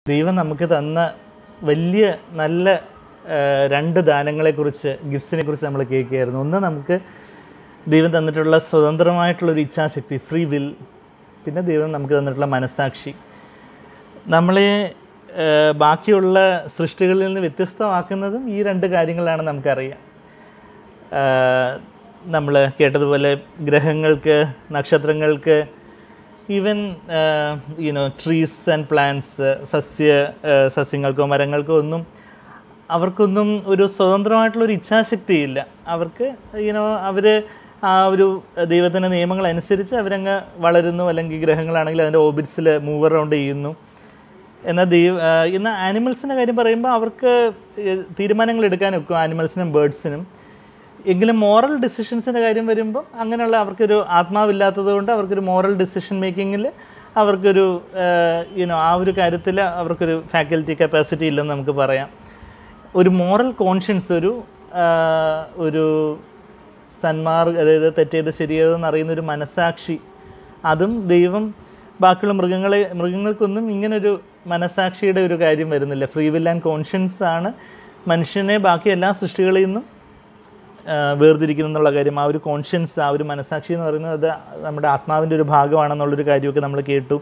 ദൈവം നമുക്ക് തന്ന വലിയ നല്ല ആ, രണ്ട് ദാനങ്ങളെക്കുറിച്ച് ഗിഫ്റ്റ്സിനെ കുറിച്ച് നമ്മൾ കേൾക്കുകയായിരുന്നു ഒന്ന് നമുക്ക് ദൈവം തന്നിട്ടുള്ള സ്വതന്ത്രമായിട്ടുള്ളൊരു ഇച്ഛാശക്തി ഫ്രീ വിൽ പിന്നെ ദൈവം നമുക്ക് തന്നിട്ടുള്ള മനസാക്ഷി നമ്മളെ ആ, ബാക്കിയുള്ള സൃഷ്ടികളിൽ നിന്ന് വ്യത്യസ്തമാക്കുന്നതും ഈ രണ്ട് കാര്യങ്ങളാണ് നമുക്കറിയാം നമ്മൾ കേട്ടതുപോലെ ഗ്രഹങ്ങൾക്ക് നക്ഷത്രങ്ങൾക്ക് even you know trees and plants സസ്യ ആ, സസ്യങ്ങൾക്കോ മരങ്ങൾക്കോ ഒന്നും അവർക്കൊന്നും ഒരു സ്വതന്ത്രമായിട്ടുള്ളൊരു ഇച്ഛാശക്തിയില്ല അവർക്ക് യുനോ അവർ ആ ഒരു ദൈവത്തിൻ്റെ നിയമങ്ങൾ അനുസരിച്ച് അവരങ്ങ് വളരുന്നു അല്ലെങ്കിൽ ഗ്രഹങ്ങളാണെങ്കിൽ അതിൻ്റെ ഓബിറ്റ്സിൽ മൂവ് അറൗണ്ട് ചെയ്യുന്നു എന്നാൽ ദൈവ ആ, ഇന്ന് ആനിമൽസിൻ്റെ കാര്യം പറയുമ്പോൾ അവർക്ക് ഏഹ്, തീരുമാനങ്ങൾ എടുക്കാനൊക്കെ ആനിമൽസിനും ബേർഡ്സിനും എങ്കിലും മോറൽ ഡിസിഷൻസിൻ്റെ കാര്യം വരുമ്പോൾ അങ്ങനെയുള്ള അവർക്കൊരു ആത്മാവില്ലാത്തത് കൊണ്ട് അവർക്കൊരു മോറൽ ഡിസിഷൻ മേക്കിങ്ങിൽ അവർക്കൊരു യുനോ ആ ഒരു കാര്യത്തിൽ അവർക്കൊരു ഫാക്കൽറ്റി കപ്പാസിറ്റി ഇല്ലെന്ന് നമുക്ക് പറയാം ഒരു മോറൽ കോൺഷ്യൻസ് ഒരു ആ, ഒരു സന്മാർഗ അതായത് തെറ്റേത് ശരിയേതെന്ന് അറിയുന്ന ഒരു മനസാക്ഷി അതും ദൈവം ബാക്കിയുള്ള മൃഗങ്ങളെ മൃഗങ്ങൾക്കൊന്നും ഇങ്ങനൊരു മനസാക്ഷിയുടെ ഒരു കാര്യം വരുന്നില്ല ഫ്രീ വിൽ ആൻഡ് കോൺഷ്യൻസ് ആണ് മനുഷ്യനെ ബാക്കി എല്ലാ സൃഷ്ടികളിൽ നിന്നും ആ, വേർതിരിക്കുന്നു എന്നുള്ള കാര്യം ആ ഒരു കോൺഷ്യൻസ് ആ ഒരു മനസാക്ഷി എന്ന് പറയുന്നത് അത് നമ്മുടെ ആത്മാവിൻ്റെ ഒരു ഭാഗമാണെന്നുള്ളൊരു കാര്യമൊക്കെ നമ്മൾ കേട്ടു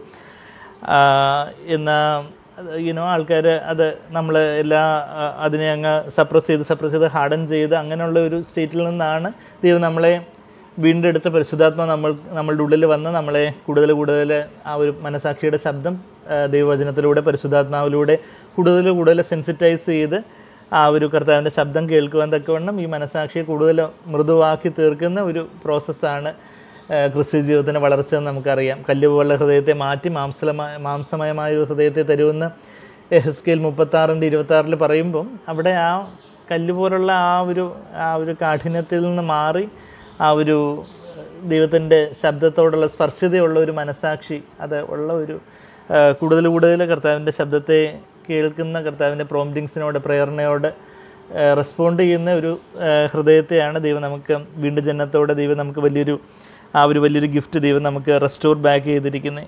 എന്നാൽ യുനോ ആൾക്കാർ അത് നമ്മൾ എല്ലാ ആ, അതിനെ അങ്ങ് സപ്രസ് ചെയ്ത് സപ്രസ് ചെയ്ത് ഹാർഡൻ ചെയ്ത് അങ്ങനെയുള്ള ഒരു സ്റ്റേറ്റിൽ നിന്നാണ് ദൈവം നമ്മളെ വീണ്ടെടുത്ത പരിശുദ്ധാത്മ നമ്മൾ നമ്മളുടെ ഉള്ളിൽ വന്ന് നമ്മളെ കൂടുതൽ കൂടുതൽ ആ ഒരു മനസാക്ഷിയുടെ ശബ്ദം ആ, ദൈവവചനത്തിലൂടെ പരിശുദ്ധാത്മാവിലൂടെ കൂടുതൽ കൂടുതൽ സെൻസിറ്റൈസ് ചെയ്ത് ആ ഒരു കർത്താവിൻ്റെ ശബ്ദം കേൾക്കുവാൻ തക്കവണ്ണം ഈ മനസാക്ഷിയെ കൂടുതൽ മൃദുവാക്കി തീർക്കുന്ന ഒരു പ്രോസസ്സാണ് ക്രിസ്ത്യ ജീവിതത്തിൻ്റെ വളർച്ച എന്ന് നമുക്കറിയാം കല്ലുപോലുള്ള ഹൃദയത്തെ മാറ്റി മാംസലമായ മാംസമയമായ ഒരു ഹൃദയത്തെ തരുമെന്ന് എഹസ്കേൽ മുപ്പത്താറിൻ്റെ ഇരുപത്താറിൽ പറയുമ്പം അവിടെ ആ കല്ല് പോലുള്ള ആ ഒരു ആ ഒരു കാഠിന്യത്തിൽ നിന്ന് മാറി ആ ഒരു ദൈവത്തിൻ്റെ ശബ്ദത്തോടുള്ള സ്പർശതയുള്ള ഒരു മനസാക്ഷി അത് ഉള്ള ഒരു ആ, കൂടുതൽ കൂടുതൽ കർത്താവിൻ്റെ ശബ്ദത്തെ കേൾക്കുന്ന കർത്താവിൻ്റെ പ്രോംറ്റിങ്സിനോട് പ്രേരണയോട് റെസ്പോണ്ട് ചെയ്യുന്ന ഒരു ആ, ഹൃദയത്തെയാണ് ദൈവം നമുക്ക് വീണ്ടും ജനത്തോടെ ദൈവം നമുക്ക് വലിയൊരു ആ ഒരു വലിയൊരു ഗിഫ്റ്റ് ദൈവം നമുക്ക് റെസ്റ്റോർ ബാക്ക് ചെയ്തിരിക്കുന്നത്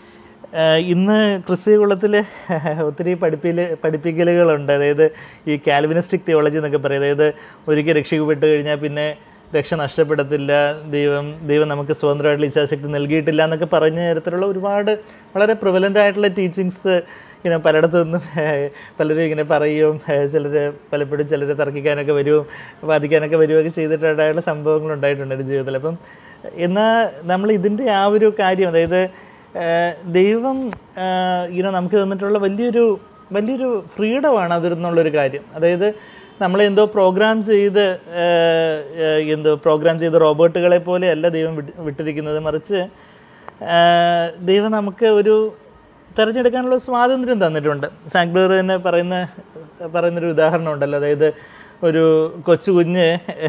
ആഹ് ഇന്ന് ക്രിസ്തീയ കുളത്തിൽ ഒത്തിരി പഠിപ്പിൽ പഠിപ്പിക്കലുകളുണ്ട് അതായത് ഈ കാൽവിനിസ്റ്റിക് തിയോളജി എന്നൊക്കെ പറയും അതായത് ഒരിക്കൽ രക്ഷിക്കപ്പെട്ട് കഴിഞ്ഞാൽ പിന്നെ രക്ഷ നഷ്ടപ്പെടത്തില്ല ദൈവം ദൈവം നമുക്ക് സ്വതന്ത്രമായിട്ടുള്ള ഇച്ഛാശക്തി നൽകിയിട്ടില്ല എന്നൊക്കെ പറഞ്ഞ തരത്തിലുള്ള ഒരുപാട് വളരെ പ്രിവലൻ്റ് ആയിട്ടുള്ള ടീച്ചിങ്സ് ഇങ്ങനെ പലയിടത്തു നിന്നും ഏഹ്, പലരും ഇങ്ങനെ പറയുകയും ചിലർ പലപ്പോഴും ചിലർ തർക്കിക്കാനൊക്കെ വരുവും വാദിക്കാനൊക്കെ വരുകയൊക്കെ ചെയ്തിട്ടുണ്ടായുള്ള സംഭവങ്ങൾ ഉണ്ടായിട്ടുണ്ട് എൻ്റെ ജീവിതത്തിൽ അപ്പം എന്നാൽ നമ്മൾ ഇതിൻ്റെ ആ ഒരു കാര്യം അതായത് ഏഹ്, ദൈവം ഇങ്ങനെ നമുക്ക് തന്നിട്ടുള്ള വലിയൊരു വലിയൊരു ഫ്രീഡമാണ് അതിരുന്നുള്ളൊരു കാര്യം അതായത് നമ്മളെ എന്തോ പ്രോഗ്രാം ചെയ്ത് ഏഹ്, ഏഹ്, എന്തോ പ്രോഗ്രാം ചെയ്ത റോബോട്ടുകളെ പോലെയല്ല ദൈവം വിട്ട് വിട്ടിരിക്കുന്നത് മറിച്ച് ഏഹ്, ദൈവം നമുക്ക് ഒരു തിരഞ്ഞെടുക്കാനുള്ള സ്വാതന്ത്ര്യം തന്നിട്ടുണ്ട് സാങ്ക്ലർ തന്നെ പറയുന്ന പറയുന്നൊരു ഉദാഹരണം ഉണ്ടല്ലോ അതായത് ഒരു കൊച്ചു കുഞ്ഞ്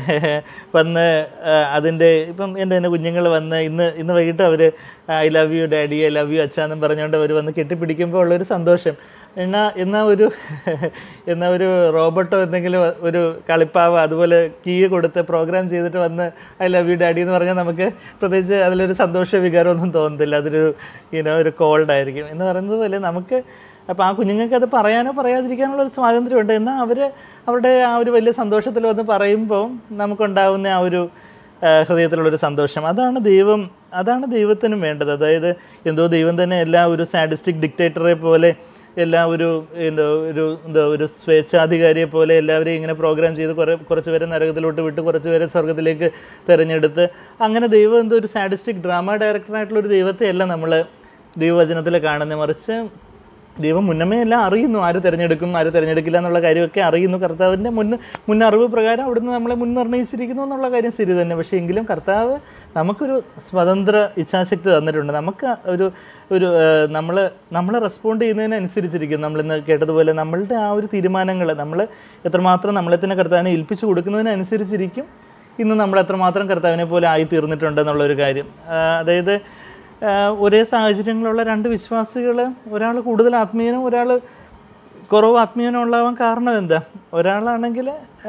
വന്ന് അതിൻ്റെ ഇപ്പം എൻ്റെ തന്നെ കുഞ്ഞുങ്ങൾ വന്ന് ഇന്ന് ഇന്ന് വൈകിട്ട് അവർ I love you daddy I love you അച്ഛാന്നും പറഞ്ഞുകൊണ്ട് അവർ വന്ന് കെട്ടിപ്പിടിക്കുമ്പോൾ ഉള്ളൊരു സന്തോഷം എന്നാ എന്നാ ഒരു എന്നാ ഒരു റോബോട്ടോ എന്തെങ്കിലും ഒരു കളിപ്പാവ അതുപോലെ കീ കൊടുത്ത് പ്രോഗ്രാം ചെയ്തിട്ട് വന്ന് ഐ ലവ് യു ഡാഡി എന്ന് പറഞ്ഞാൽ നമുക്ക് പ്രത്യേകിച്ച് അതിലൊരു സന്തോഷ വികാരമൊന്നും തോന്നത്തില്ല അതൊരു ഇനോ ഒരു കോൾഡ് ആയിരിക്കും എന്ന് പറയുന്നത് പോലെ നമുക്ക് അപ്പോൾ ആ കുഞ്ഞുങ്ങൾക്ക് അത് പറയാനോ പറയാതിരിക്കാനുള്ള ഒരു സ്വാതന്ത്ര്യമുണ്ട് എന്നാൽ അവർ അവരുടെ ആ ഒരു വലിയ സന്തോഷത്തിൽ വന്ന് പറയുമ്പോൾ നമുക്കുണ്ടാകുന്ന ആ ഒരു ആ, ഹൃദയത്തിലുള്ളൊരു സന്തോഷം അതാണ് ദൈവം അതാണ് ദൈവത്തിനും വേണ്ടത് അതായത് എന്തോ ദൈവം തന്നെ എല്ലാ ഒരു സാഡിസ്റ്റിക് ഡിക്റ്റേറ്ററെ പോലെ എല്ലാ ഒരു എന്തോ ഒരു എന്തോ ഒരു സ്വേച്ഛാധികാരിയെ പോലെ എല്ലാവരെയും ഇങ്ങനെ പ്രോഗ്രാം ചെയ്ത് കുറേ കുറച്ച് പേരെ നരകത്തിലോട്ട് വിട്ട് കുറച്ച് പേരെ സ്വർഗത്തിലേക്ക് തിരഞ്ഞെടുത്ത് അങ്ങനെ ദൈവം എന്തോ ഒരു സാഡിസ്റ്റിക് ഡ്രാമ ഡയറക്ടറായിട്ടുള്ള ഒരു ദൈവത്തെ അല്ല നമ്മൾ ദൈവവചനത്തിൽ കാണുന്നത് മറിച്ച് ദൈവം മുന്നമേ എല്ലാം അറിയുന്നു ആര് തിരഞ്ഞെടുക്കും ആര് തിരഞ്ഞെടുക്കില്ല എന്നുള്ള കാര്യമൊക്കെ അറിയുന്നു കർത്താവിൻ്റെ മുൻ മുന്നറിവ് പ്രകാരം അവിടുന്ന് നമ്മളെ മുൻനിർണ്ണയിച്ചിരിക്കുന്നു എന്നുള്ള കാര്യം ശരി തന്നെ പക്ഷേ എങ്കിലും കർത്താവ് നമുക്കൊരു സ്വതന്ത്ര ഇച്ഛാശക്തി തന്നിട്ടുണ്ട് നമുക്ക് ഒരു ഒരു നമ്മൾ നമ്മൾ റെസ്പോണ്ട് ചെയ്യുന്നതിനനുസരിച്ചിരിക്കും നമ്മളിന്ന് കേട്ടതുപോലെ നമ്മളുടെ ആ ഒരു തീരുമാനങ്ങൾ നമ്മൾ എത്രമാത്രം നമ്മളെ തന്നെ കർത്താവിനെ ഏൽപ്പിച്ചു കൊടുക്കുന്നതിനനുസരിച്ചിരിക്കും ഇന്ന് നമ്മൾ എത്രമാത്രം കർത്താവിനെ പോലെ ആയി തീർന്നിട്ടുണ്ട് എന്നുള്ളൊരു കാര്യം ആ, അതായത് ആഹ് ഒരേ സാഹചര്യങ്ങളുള്ള രണ്ട് വിശ്വാസികൾ ഒരാൾ കൂടുതൽ ആത്മീയനും ഒരാൾ കുറവ് ആത്മീയനുള്ളാവാൻ കാരണം എന്താ ഒരാളാണെങ്കിൽ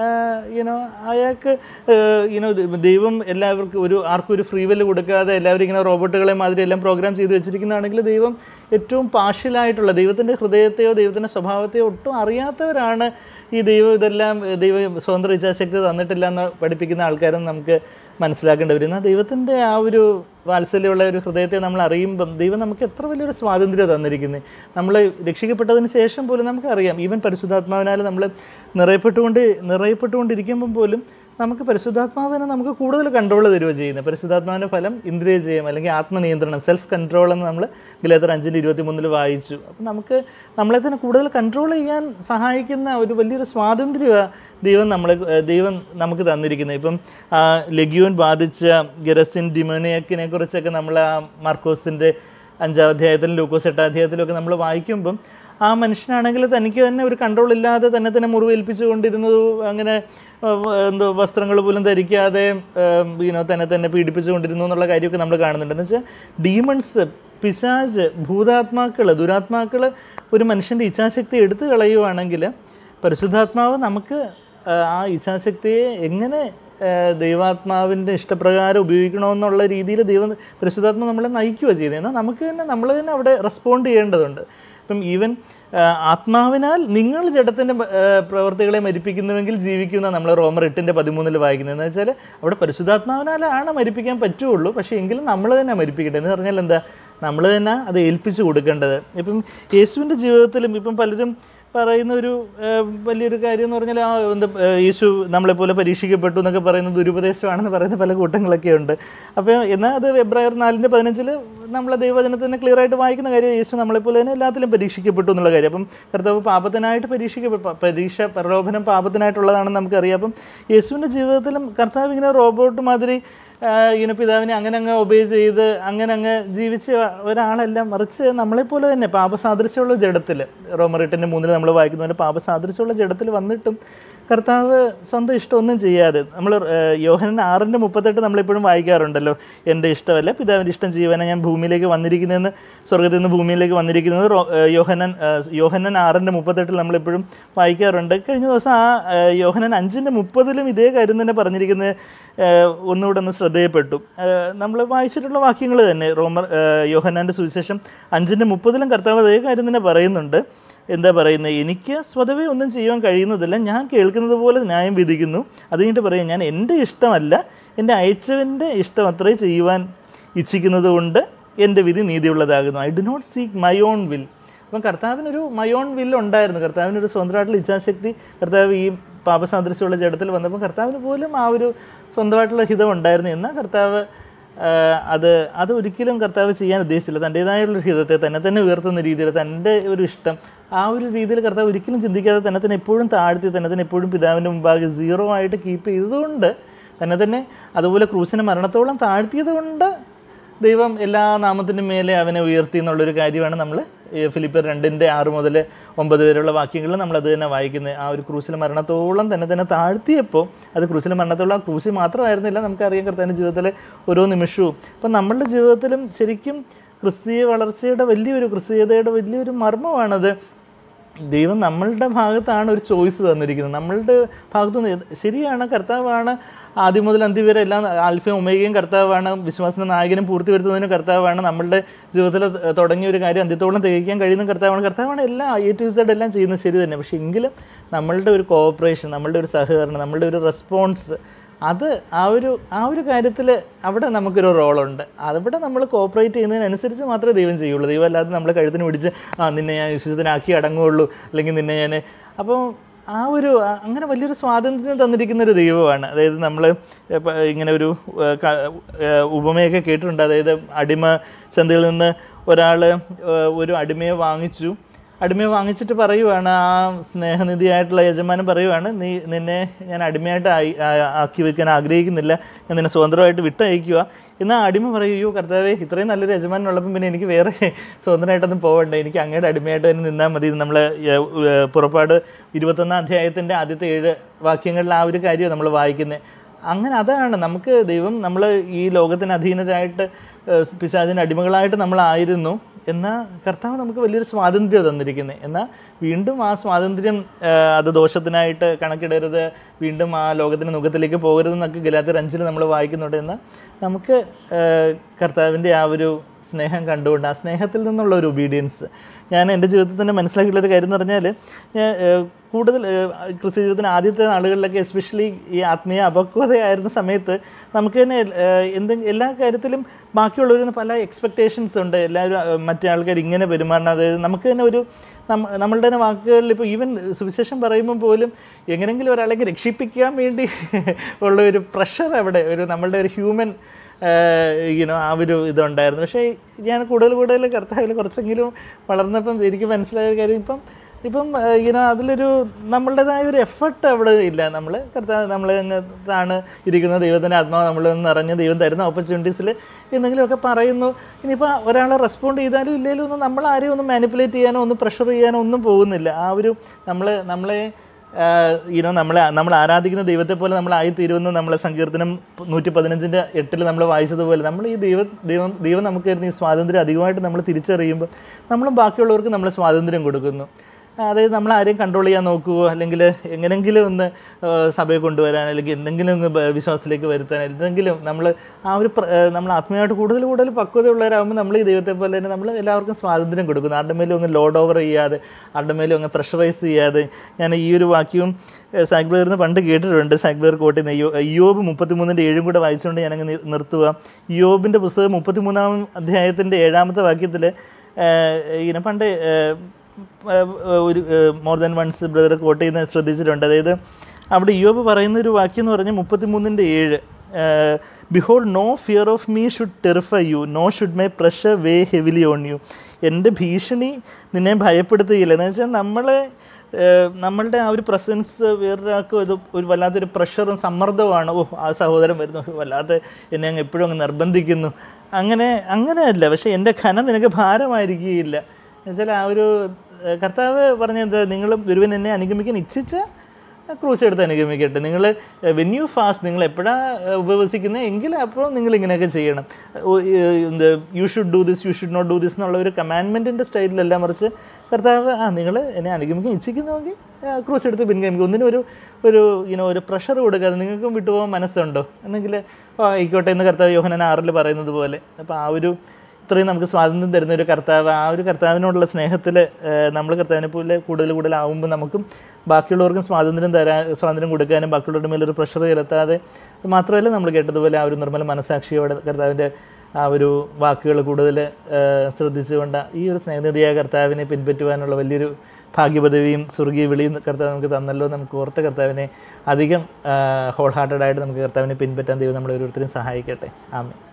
യുനോ അയാൾക്ക് യുനോ ദൈവം എല്ലാവർക്കും ഒരു ആർക്കും ഒരു ഫ്രീ വെല് കൊടുക്കാതെ എല്ലാവരും ഇങ്ങനെ റോബോട്ടുകളെ മാതിരി എല്ലാം പ്രോഗ്രാം ചെയ്ത് വെച്ചിരിക്കുന്നതാണെങ്കിൽ ദൈവം ഏറ്റവും പാർഷ്യലായിട്ടുള്ള ദൈവത്തിൻ്റെ ഹൃദയത്തെയോ ദൈവത്തിൻ്റെ സ്വഭാവത്തെയോ ഒട്ടും അറിയാത്തവരാണ് ഈ ദൈവം ഇതെല്ലാം ദൈവം സ്വതന്ത്ര ഇച്ഛാശക്തി തന്നിട്ടില്ല എന്ന് പഠിപ്പിക്കുന്ന ആൾക്കാരും നമുക്ക് മനസ്സിലാക്കേണ്ടി വരും എന്നാൽ ദൈവത്തിൻ്റെ ആ ഒരു വാത്സല്യമുള്ള ഒരു ഹൃദയത്തെ നമ്മൾ അറിയുമ്പം ദൈവം നമുക്ക് എത്ര വലിയൊരു സ്വാതന്ത്ര്യം തന്നിരിക്കുന്നത് നമ്മൾ രക്ഷിക്കപ്പെട്ടതിന് ശേഷം പോലും നമുക്കറിയാം ഈവൻ പരിശുദ്ധാത്മാവിനാൽ നമ്മൾ നിറയപ്പെട്ടുകൊണ്ട് നിറയപ്പെട്ടുകൊണ്ടിരിക്കുമ്പം പോലും നമുക്ക് പരിശുദ്ധാത്മാവിനെ നമുക്ക് കൂടുതൽ കൺട്രോൾ തരുകയോ ചെയ്യുന്നത് പരിശുദ്ധാത്മാവിൻ്റെ ഫലം ഇന്ദ്രിയജയം അല്ലെങ്കിൽ ആത്മനിയന്ത്രണം സെൽഫ് കൺട്രോൾ എന്ന് നമ്മൾ ഗിലേത്തർ അഞ്ചിൻ്റെ ഇരുപത്തി മൂന്നിൽ വായിച്ചു അപ്പം നമുക്ക് നമ്മളെ തന്നെ കൂടുതൽ കൺട്രോൾ ചെയ്യാൻ സഹായിക്കുന്ന ഒരു വലിയൊരു സ്വാതന്ത്ര്യമാണ് ദൈവം നമ്മളെ ദൈവം നമുക്ക് തന്നിരിക്കുന്നത് ഇപ്പം ആ ലഗ്യൂൻ ബാധിച്ച ഗെറസിൻ ഡിമോണിയക്കിനെ കുറിച്ചൊക്കെ നമ്മൾ ആ മാർക്കോസിൻ്റെ അഞ്ചാം അധ്യായത്തിലും ലൂക്കോസ് എട്ടാം അധ്യായത്തിലും ഒക്കെ നമ്മൾ വായിക്കുമ്പം ആ മനുഷ്യനാണെങ്കിൽ തനിക്ക് തന്നെ ഒരു കൺട്രോൾ ഇല്ലാതെ തന്നെ തന്നെ മുറിവേൽപ്പിച്ചു കൊണ്ടിരുന്നത് അങ്ങനെ ഏഹ്, എന്തോ വസ്ത്രങ്ങൾ പോലും ധരിക്കാതെ യുനോ തന്നെ തന്നെ പീഡിപ്പിച്ചുകൊണ്ടിരുന്നു എന്നുള്ള കാര്യമൊക്കെ നമ്മൾ കാണുന്നുണ്ട് എന്ന് വെച്ചാൽ ഡീമൺസ് പിശാജ് ഭൂതാത്മാക്കൾ ദുരാത്മാക്കൾ ഒരു മനുഷ്യൻ്റെ ഇച്ഛാശക്തി എടുത്തു കളയുവാണെങ്കിൽ പരിശുദ്ധാത്മാവ് നമുക്ക് ആ, ആ ഇച്ഛാശക്തിയെ എങ്ങനെ ആ, ദൈവാത്മാവിൻ്റെ ഇഷ്ടപ്രകാരം ഉപയോഗിക്കണമെന്നുള്ള രീതിയിൽ ദൈവം പരിശുദ്ധാത്മ നമ്മളെ നയിക്കുകയാണ് ചെയ്യുന്നത് എന്നാൽ നമുക്ക് തന്നെ നമ്മൾ തന്നെ അവിടെ റെസ്പോണ്ട് ചെയ്യേണ്ടതുണ്ട് ഇപ്പം ഈവൻ ആ, ആത്മാവിനാൽ നിങ്ങൾ ജഡത്തിൻ്റെ പ്രവർത്തികളെ മരിപ്പിക്കുന്നുവെങ്കിൽ ജീവിക്കുന്ന നമ്മൾ റോമർ എട്ടിൻ്റെ പതിമൂന്നിൽ വായിക്കുന്നത് എന്ന് വെച്ചാൽ അവിടെ പരിശുദ്ധാത്മാവിനാലാണ് മരിപ്പിക്കാൻ പറ്റുള്ളൂ പക്ഷേ എങ്കിലും നമ്മൾ തന്നെ മരിപ്പിക്കട്ടെ എന്ന് പറഞ്ഞാൽ എന്താ നമ്മൾ തന്നെ അത് ഏൽപ്പിച്ചു കൊടുക്കേണ്ടത് ഇപ്പം യേശുവിൻ്റെ ജീവിതത്തിലും ഇപ്പം പലരും പറയുന്ന ഒരു ആ, വലിയൊരു കാര്യം എന്ന് പറഞ്ഞാൽ ആ എന്താ ആ, യേശു നമ്മളെപ്പോലെ പരീക്ഷിക്കപ്പെട്ടു എന്നൊക്കെ പറയുന്ന ദുരുപദേശമാണെന്ന് പറയുന്ന പല കൂട്ടങ്ങളൊക്കെ ഉണ്ട് അപ്പോൾ എന്നാൽ അത് എബ്രായർ നാലിൻ്റെ പതിനഞ്ചിൽ നമ്മളെ ദൈവവചനത്തിൽ തന്നെ ക്ലിയർ ആയിട്ട് വായിക്കുന്ന കാര്യം യേശു നമ്മളെപ്പോലെ തന്നെ എല്ലാത്തിലും പരീക്ഷിക്കപ്പെട്ടു എന്നുള്ള കാര്യം അപ്പം കർത്താവ് പാപത്തിനായിട്ട് പരീക്ഷിക്കപ്പെട്ടു പരീക്ഷ പ്രലോഭനം പാപത്തിനായിട്ടുള്ളതാണെന്ന് നമുക്കറിയാം അപ്പം യേശുവിൻ്റെ ജീവിതത്തിലും കർത്താവ് ഇങ്ങനെ റോബോട്ട് മാതിരി ഇങ്ങനെ പിതാവിനെ അങ്ങനെ അങ്ങ് ഒബേ ചെയ്ത് അങ്ങനെ അങ്ങ് ജീവിച്ച ഒരാളല്ല മറിച്ച് നമ്മളെപ്പോലെ തന്നെ പാപസാദൃശ്യമുള്ള ജഡത്തിൽ റോമറിട്ടിൻ്റെ മൂന്നിൽ നമ്മൾ വായിക്കുന്ന പോലെ പാപസാദൃശ്യമുള്ള ജഡത്തിൽ വന്നിട്ടും കർത്താവ് സ്വന്തം ഇഷ്ടമൊന്നും ചെയ്യാതെ നമ്മൾ യോഹനൻ ആറിൻ്റെ മുപ്പത്തെട്ട് നമ്മളിപ്പോഴും വായിക്കാറുണ്ടല്ലോ എൻ്റെ ഇഷ്ടമല്ല പിതാവിൻ്റെ ഇഷ്ടം ചെയ്യുവാനാണ് ഞാൻ ഭൂമിയിലേക്ക് വന്നിരിക്കുന്നതെന്ന് സ്വർഗത്തിൽ നിന്ന് ഭൂമിയിലേക്ക് വന്നിരിക്കുന്നത് റോ- ഏഹ് യോഹനൻ ഏഹ് യോഹനൻ ആറിൻ്റെ മുപ്പത്തെട്ടിൽ നമ്മളിപ്പോഴും വായിക്കാറുണ്ട് കഴിഞ്ഞ ദിവസം ആ ഏഹ് യോഹനൻ അഞ്ചിൻ്റെ മുപ്പതിലും ഇതേ കാര്യം തന്നെ പറഞ്ഞിരിക്കുന്നത് ഏഹ് ഒന്നുകൂടെ ഒന്ന് ശ്രദ്ധയപ്പെട്ടു നമ്മൾ വായിച്ചിട്ടുള്ള വാക്യങ്ങൾ തന്നെ റോമർ ഏഹ് യോഹന്നാൻ്റെ സുവിശേഷം അഞ്ചിൻ്റെ മുപ്പതിലും കർത്താവ് അതേ കാര്യം തന്നെ പറയുന്നുണ്ട് എന്താ പറയുന്നത് എനിക്ക് സ്വതവേ ഒന്നും ചെയ്യുവാൻ കഴിയുന്നതില്ല ഞാൻ കേൾക്കുന്നത് പോലെ ന്യായം വിധിക്കുന്നു അത് കഴിഞ്ഞിട്ട് പറയും ഞാൻ എൻ്റെ ഇഷ്ടമല്ല എൻ്റെ അയച്ചവൻ്റെ ഇഷ്ടം അത്രേ ചെയ്യുവാൻ ഇച്ഛിക്കുന്നത് കൊണ്ട് എൻ്റെ വിധി നീതിയുള്ളതാകുന്നു I do not seek my own will അപ്പം കർത്താവിനൊരു മൈ ഓൺ വില്ല് ഉണ്ടായിരുന്നു കർത്താവിനൊരു സ്വന്തമായിട്ടുള്ള ഇച്ഛാശക്തി കർത്താവ് ഈ പാപസാദൃശ്യമുള്ള ജഡത്തിൽ വന്നപ്പോൾ കർത്താവിന് പോലും ആ ഒരു സ്വന്തമായിട്ടുള്ള ഹിതം ഉണ്ടായിരുന്നു എന്നാൽ കർത്താവ് ആഹ് അത് അത് ഒരിക്കലും കർത്താവ് ചെയ്യാൻ ഉദ്ദേശിച്ചില്ല തൻ്റേതായുള്ള ഹിതത്തെ തന്നെ തന്നെ ഉയർത്തുന്ന രീതിയിൽ തൻ്റെ ഒരു ഇഷ്ടം ആ ഒരു രീതിയിൽ കർത്താവ് ഒരിക്കലും ചിന്തിക്കാതെ തന്നെ തന്നെ എപ്പോഴും താഴ്ത്തി തന്നെ തന്നെ എപ്പോഴും പിതാവിൻ്റെ മുമ്പാകെ സീറോ ആയിട്ട് കീപ്പ് ചെയ്തതുകൊണ്ട് തന്നെ തന്നെ അതുപോലെ ക്രൂശിനെ മരണത്തോളം താഴ്ത്തിയത് കൊണ്ട് ദൈവം എല്ലാ നാമത്തിനും മേലെ അവനെ ഉയർത്തി എന്നുള്ളൊരു കാര്യമാണ് നമ്മൾ ഫിലിപ്പർ രണ്ടിൻ്റെ ആറ് മുതൽ ഒമ്പത് വരെയുള്ള വാക്യങ്ങളിൽ നമ്മൾ അത് തന്നെ വായിക്കുന്നത് ആ ഒരു ക്രൂശിലെ മരണത്തോളം തന്നെ തന്നെ താഴ്ത്തിയപ്പോൾ അത് ക്രൂശിലെ മരണത്തോളം ആ ക്രൂശി മാത്രമായിരുന്നില്ല നമുക്കറിയാം കർത്താവിൻ്റെ ജീവിതത്തിലെ ഓരോ നിമിഷവും അപ്പം നമ്മളുടെ ജീവിതത്തിലും ശരിക്കും ക്രിസ്തീയ വളർച്ചയുടെ വലിയൊരു ക്രിസ്തീയതയുടെ വലിയൊരു മർമ്മമാണത് ദൈവം നമ്മളുടെ ഭാഗത്താണ് ഒരു ചോയ്സ് തന്നിരിക്കുന്നത് നമ്മളുടെ ഭാഗത്തു നിന്ന് ശരിയാണ് കർത്താവാണ് ആദ്യം മുതൽ അന്ത്യം വരെ എല്ലാം ആൽഫയും ഒമേഗയും കർത്താവാണ് വിശ്വാസത്തിന്റെ നായകനും പൂർത്തി വരുത്തുന്നതിനും കർത്താവാണ് നമ്മളുടെ ജീവിതത്തിൽ തുടങ്ങിയ ഒരു കാര്യം അന്ത്യത്തോളം തികയ്ക്കാൻ കഴിയുന്ന കർത്താവാണ് കർത്താവാണ് എല്ലാം എ ടു സെഡ് എല്ലാം ചെയ്യുന്നത് ശരി തന്നെ പക്ഷേ എങ്കിലും നമ്മളുടെ ഒരു കോഓപ്പറേഷൻ നമ്മളുടെ ഒരു സഹകരണം നമ്മളുടെ ഒരു റെസ്പോൺസ് അത് ആ ഒരു ആ ഒരു കാര്യത്തിൽ അവിടെ നമുക്കൊരു റോളുണ്ട് അവിടെ നമ്മൾ കോപ്പറേറ്റ് ചെയ്യുന്നതിനനുസരിച്ച് മാത്രമേ ദൈവം ചെയ്യുള്ളൂ ദൈവം അല്ലാതെ നമ്മളെ കഴുത്തിന് പിടിച്ച് ആ നിന്നെ ഞാൻ വിശ്വസത്തിനാക്കി അടങ്ങുകയുള്ളൂ അല്ലെങ്കിൽ നിന്നെ ഞാൻ അപ്പോൾ ആ ഒരു ആ- അങ്ങനെ വലിയൊരു സ്വാതന്ത്ര്യം തന്നിരിക്കുന്ന ഒരു ദൈവമാണ് അതായത് നമ്മൾ ഇങ്ങനെ ഒരു ഏഹ്, ക- ഏഹ്, ഉപമയൊക്കെ കേട്ടിട്ടുണ്ട് അതായത് അടിമ ചന്തയിൽ നിന്ന് ഒരാൾ ഒരു അടിമയെ വാങ്ങിച്ചു അടിമയെ വാങ്ങിച്ചിട്ട് പറയുവാണ് ആ സ്നേഹനിധിയായിട്ടുള്ള യജമാനൻ പറയുവാണ് നീ നിന്നെ ഞാൻ അടിമയായിട്ട് ആയി- ആ- ആക്കി വെക്കാൻ ആഗ്രഹിക്കുന്നില്ല ഞാൻ നിന്നെ സ്വതന്ത്രമായിട്ട് വിട്ടയക്കുക എന്നാൽ അടിമ പറയും അയ്യോ കർത്താവേ ഇത്രയും നല്ലൊരു യജമാനൻ ഉള്ളപ്പം പിന്നെ എനിക്ക് വേറെ സ്വതന്ത്രമായിട്ടൊന്നും പോകണ്ട എനിക്ക് അങ്ങയുടെ അടിമയായിട്ട് തന്നെ നിന്നാൽ മതി നമ്മൾ പുറപ്പാട് ഇരുപത്തൊന്നാം അധ്യായത്തിൻ്റെ ആദ്യത്തെ ഏഴ് വാക്യങ്ങളിൽ ആ ഒരു കാര്യം നമ്മൾ വായിക്കുന്നത് അങ്ങനെ അതാണ് നമുക്ക് ദൈവം നമ്മൾ ഈ ലോകത്തിന് അധീനരായിട്ട് ഏഹ്, പിശാചിന് അടിമകളായിട്ട് നമ്മളായിരുന്നു എന്നാൽ കർത്താവ് നമുക്ക് വലിയൊരു സ്വാതന്ത്ര്യം തന്നിരിക്കുന്നത് എന്നാൽ വീണ്ടും ആ സ്വാതന്ത്ര്യം ഏഹ്, അത് ദോഷത്തിനായിട്ട് കണക്കിടരുത് വീണ്ടും ആ ലോകത്തിൻ്റെ മുഖത്തിലേക്ക് പോകരുതെന്നൊക്കെ ഗലാത്തിർ അഞ്ചിൽ നമ്മൾ വായിക്കുന്നുണ്ട് എന്നാൽ നമുക്ക് ഏഹ്, കർത്താവിൻ്റെ ആ ഒരു സ്നേഹം കണ്ടുകൊണ്ട് ആ സ്നേഹത്തിൽ നിന്നുള്ള ഒരു ഒബീഡിയൻസ് ഞാൻ എൻ്റെ ജീവിതത്തിൽ തന്നെ മനസ്സിലാക്കിയിട്ടുള്ള ഒരു കാര്യം എന്ന് പറഞ്ഞാൽ ഞാൻ ഏഹ്, കൂടുതൽ ഏഹ്, ക്രിസ്ത്യ ജീവിതത്തിന് ആദ്യത്തെ നാളുകളിലൊക്കെ എസ്പെഷ്യലി ഈ ആത്മീയ അപക്വതയായിരുന്ന സമയത്ത് നമുക്ക് തന്നെ എന്തെങ്കിലും എല്ലാ കാര്യത്തിലും ബാക്കിയുള്ളവരിൽ നിന്ന് പല എക്സ്പെക്റ്റേഷൻസ് ഉണ്ട് എല്ലാവരും ഏഹ്, മറ്റേ ആൾക്കാർ ഇങ്ങനെ പെരുമാറണം അതായത് നമുക്ക് തന്നെ ഒരു നമ്മ നമ്മളുടെ തന്നെ വാക്കുകളിൽ ഇപ്പോൾ ഈവൻ സുവിശേഷം പറയുമ്പോൾ പോലും എങ്ങനെയെങ്കിലും ഒരാളെ രക്ഷിപ്പിക്കാൻ വേണ്ടി ഉള്ള ഒരു പ്രഷർ അവിടെ ഒരു നമ്മളുടെ ഒരു ഹ്യൂമൻ ഇങ്ങനെ ആ ഒരു ഇതുണ്ടായിരുന്നു പക്ഷേ ഞാൻ കൂടുതൽ കൂടുതൽ കർത്താവിൽ കുറച്ചെങ്കിലും വളർന്നപ്പം എനിക്ക് മനസ്സിലായ ഒരു കാര്യം ഇപ്പം ഇപ്പം ഇങ്ങനെ അതിലൊരു നമ്മളുടേതായ ഒരു എഫർട്ട് അവിടെ ഇല്ല നമ്മൾ കർത്താവ് നമ്മൾ ആണ് ഇരിക്കുന്ന ദൈവത്തിൻ്റെ ആത്മാവ് നമ്മൾ നിറഞ്ഞ് ദൈവം തരുന്ന ഓപ്പർച്യൂണിറ്റീസിൽ എന്തെങ്കിലുമൊക്കെ പറയുന്നു ഇനിയിപ്പോൾ ഒരാളെ റെസ്പോണ്ട് ചെയ്താലും ഇല്ലെങ്കിലും ഒന്നും നമ്മൾ ആരെയും ഒന്നും മാനിപ്പുലേറ്റ് ചെയ്യാനോ ഒന്നും പ്രഷർ ചെയ്യാനോ ഒന്നും പോകുന്നില്ല ആ ഒരു നമ്മൾ നമ്മളെ ഇനോ നമ്മളെ നമ്മൾ ആരാധിക്കുന്ന ദൈവത്തെ പോലെ നമ്മൾ ആയിത്തീരുമെന്ന് നമ്മളെ സങ്കീർത്തനം നൂറ്റി പതിനഞ്ചിൻ്റെ എട്ടിൽ നമ്മൾ വായിച്ചതുപോലെ നമ്മൾ ഈ ദൈവ ദൈവം ദൈവം നമുക്ക് തരുന്ന ഈ സ്വാതന്ത്ര്യം അധികമായിട്ട് നമ്മൾ തിരിച്ചറിയുമ്പോൾ നമ്മളും ബാക്കിയുള്ളവർക്ക് നമ്മൾ സ്വാതന്ത്ര്യം കൊടുക്കുന്നു അതായത് നമ്മൾ ആരെയും കൺട്രോൾ ചെയ്യാൻ നോക്കുവോ അല്ലെങ്കിൽ എങ്ങനെങ്കിലും ഒന്ന് ആ, സഭയെ കൊണ്ടുവരാൻ അല്ലെങ്കിൽ എന്തെങ്കിലും ഒന്ന് ബ- വിശ്വാസത്തിലേക്ക് വരുത്താൻ എന്തെങ്കിലും നമ്മൾ ആ ഒരു പ്ര- ആ, നമ്മൾ ആത്മീയമായിട്ട് കൂടുതൽ കൂടുതൽ പക്വതയുള്ളവരാകുമ്പോൾ നമ്മൾ ഈ ദൈവത്തെ പോലെ തന്നെ നമ്മൾ എല്ലാവർക്കും സ്വാതന്ത്ര്യം കൊടുക്കുന്നു ആരുടെ മേലും അങ്ങ് ലോഡ് ഓവർ ചെയ്യാതെ ആരുടെ മേലും അങ്ങ് പ്രഷറൈസ് ചെയ്യാതെ ഞാൻ ഈ ഒരു വാക്യവും സാഗ്ബേറിന് പണ്ട് കേട്ടിട്ടുണ്ട് സാഗ്ബേർ കോട്ടിൽ നിന്ന് യോബ് മുപ്പത്തിമൂന്നിൻ്റെ ഏഴും കൂടെ വായിച്ചുകൊണ്ട് ഞാനങ്ങ് നി- നിർത്തുക യോബിൻ്റെ പുസ്തകം മുപ്പത്തിമൂന്നാം അധ്യായത്തിൻ്റെ ഏഴാമത്തെ വാക്യത്തിൽ ഇങ്ങനെ പണ്ട് ഏഹ്, ഏഹ്, ഒരു more than once brother quote ചെയ്യുന്ന ശ്രദ്ധിച്ചിട്ടുണ്ട് അതായത് അവിടെ യോബ് പറയുന്ന ഒരു വാക്യം എന്ന് പറഞ്ഞാൽ മുപ്പത്തിമൂന്നിൻ്റെ ഏഴ് behold no fear of me should terrify you no should my pressure weigh heavily on you എൻ്റെ ഭീഷണി നിന്നെ ഭയപ്പെടുത്തുകയില്ല എന്ന് വെച്ചാൽ നമ്മളെ ഏഹ് നമ്മളുടെ ആ ഒരു പ്രസൻസ് വേറൊരാൾക്ക് ഒരു ഒരു വല്ലാത്തൊരു പ്രഷറും സമ്മർദ്ദവുമാണ് ഓ ആ സഹോദരൻ വരുന്നു ഓ, വല്ലാതെ എന്നെ അങ്ങ് എപ്പോഴും അങ്ങ് നിർബന്ധിക്കുന്നു അങ്ങനെ അങ്ങനെയല്ല പക്ഷേ എൻ്റെ ഖനം നിനക്ക് ഭാരമായിരിക്കുകയില്ല എന്നുവെച്ചാൽ ആ ഒരു ഏഹ് കർത്താവ് പറഞ്ഞത് നിങ്ങൾ ഗുരുവൻ എന്നെ അനുഗമിക്കാൻ ഇച്ഛിച്ച ക്രൂസ് എടുത്ത് അനുഗമിക്കട്ടെ നിങ്ങൾ വെൻ യു ഫാസ്റ്റ് നിങ്ങൾ എപ്പോഴാണ് ഉപവസിക്കുന്നത് എങ്കിൽ അപ്പോൾ നിങ്ങൾ ഇങ്ങനെയൊക്കെ ചെയ്യണം ഓ, ഏഹ്, എന്ത് you should do this you should not do this എന്നുള്ള ഒരു കമാൻഡ്മെൻറ്റിൻ്റെ സ്റ്റൈലിലല്ല മറിച്ച് കർത്താവ് ആ നിങ്ങൾ എന്നെ അനുഗമിക്കാൻ ഇച്ഛിക്കുന്നുവെങ്കിൽ ക്രൂസ് എടുത്ത് പിൻഗമിക്കും ഒന്നിനും ഒരു ഒരു ഇങ്ങനെ ഒരു പ്രഷർ കൊടുക്കാതെ നിങ്ങൾക്കും വിട്ടുപോകാൻ മനസ്സുണ്ടോ എന്നെങ്കിൽ ഓ ആയിക്കോട്ടെ എന്ന് കർത്താവ് യോഹനൻ ആറിൽ പറയുന്നത് പോലെ അപ്പോൾ ആ ഒരു ഇത്രയും നമുക്ക് സ്വാതന്ത്ര്യം തരുന്ന ഒരു കർത്താവ് ആ ഒരു കർത്താവിനോടുള്ള സ്നേഹത്തിൽ നമ്മൾ കർത്താവിനെ പോലെ കൂടുതൽ കൂടുതൽ ആകുമ്പോൾ നമുക്കും ബാക്കിയുള്ളവർക്കും സ്വാതന്ത്ര്യം തരാൻ സ്വാതന്ത്ര്യം കൊടുക്കാനും ബാക്കിയുള്ളവരുടെ മേലൊരു പ്രഷർ ചെലുത്താതെ മാത്രമല്ല നമ്മൾ കേട്ടതുപോലെ ആ ഒരു നിർമ്മല മനസാക്ഷിയോടെ കർത്താവിൻ്റെ ആ ഒരു വാക്കുകൾ കൂടുതൽ ശ്രദ്ധിച്ചുകൊണ്ട് ഈ ഒരു സ്നേഹനിധിയായ കർത്താവിനെ പിൻപറ്റുവാനുള്ള വലിയൊരു ഭാഗ്യപദവിയും സ്വർഗീയ വിളിയും കർത്താവ് നമുക്ക് തന്നല്ലോ നമുക്ക് ഓർത്ത കർത്താവിനെ അധികം ഹോൾ ഹാർട്ടഡായിട്ട് നമുക്ക് കർത്താവിനെ പിൻപറ്റാൻ ദൈവം നമ്മളെ ഓരോരുത്തരെയും സഹായിക്കട്ടെ ആമേ